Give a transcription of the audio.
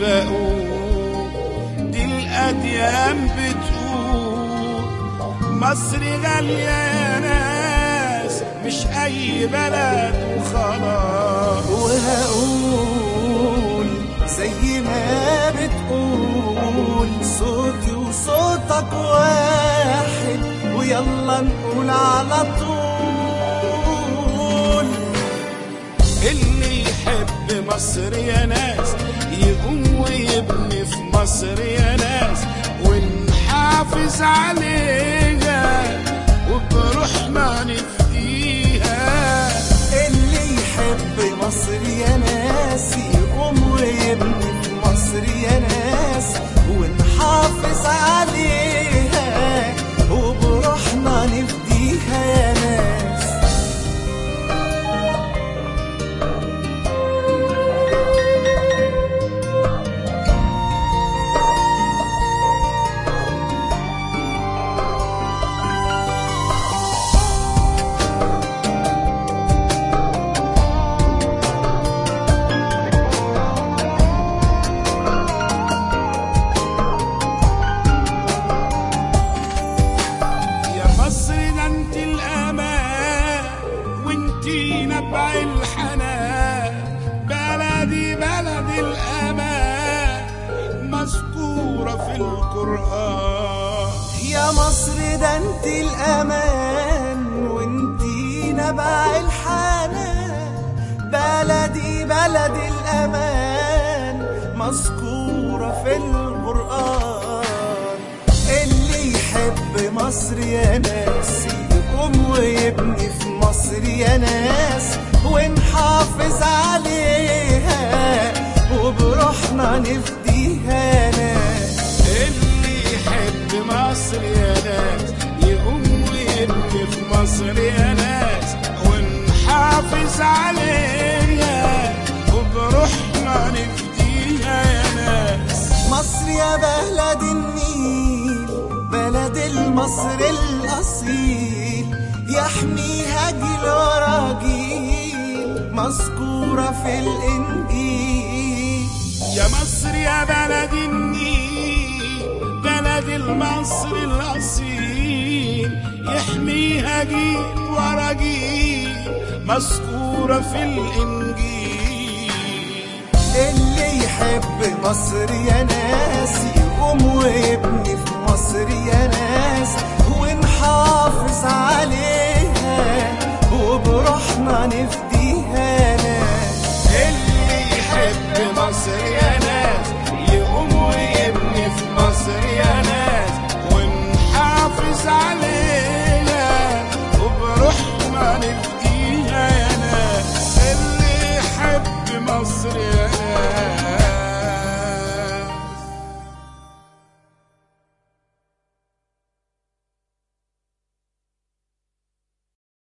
بقول دي الأديان بتقول مصر غالية يا ناس مش أي بلد وخلاص وهقول زي ما بتقول صوتي وصوتك واحد ويلا نقول على طول اللي يحب مصر يا ناس يقوم ويبني في مصر يا ناس ونحافظ عليها وبروحنا نفديها اللي يحب مصر يا ناس يقوم ويبني في مصر يا ناس ونحافظ عليها وبروحنا نفديها يا ناس يا مصر ده انت الامان وانت نبع الحنان بلدي بلد الامان مذكوره في القران يا مصر ده انت الامان وانت نبع الحنان بلدي بلد الامان مذكوره في القران اللي يحب مصر يا ناس يقوم ويبني في مصر يا ناس ونحافظ عليها وبروحنا نفديها يا ناس اللي يحب مصر يا ناس يقوم ويبني في مصر يا ناس ونحافظ عليها وبروحنا نفديها يا ناس مصر يا بلد النيل بلد المصر الأصيل يحميها جيل ورا جيل مذكورة في الإنجيل يا مصر يا بلد النيل بلد المصر الأصيل يحميها جيل ورا جيل مذكورة في الإنجيل اللي يحب مصر يا ناس يقوم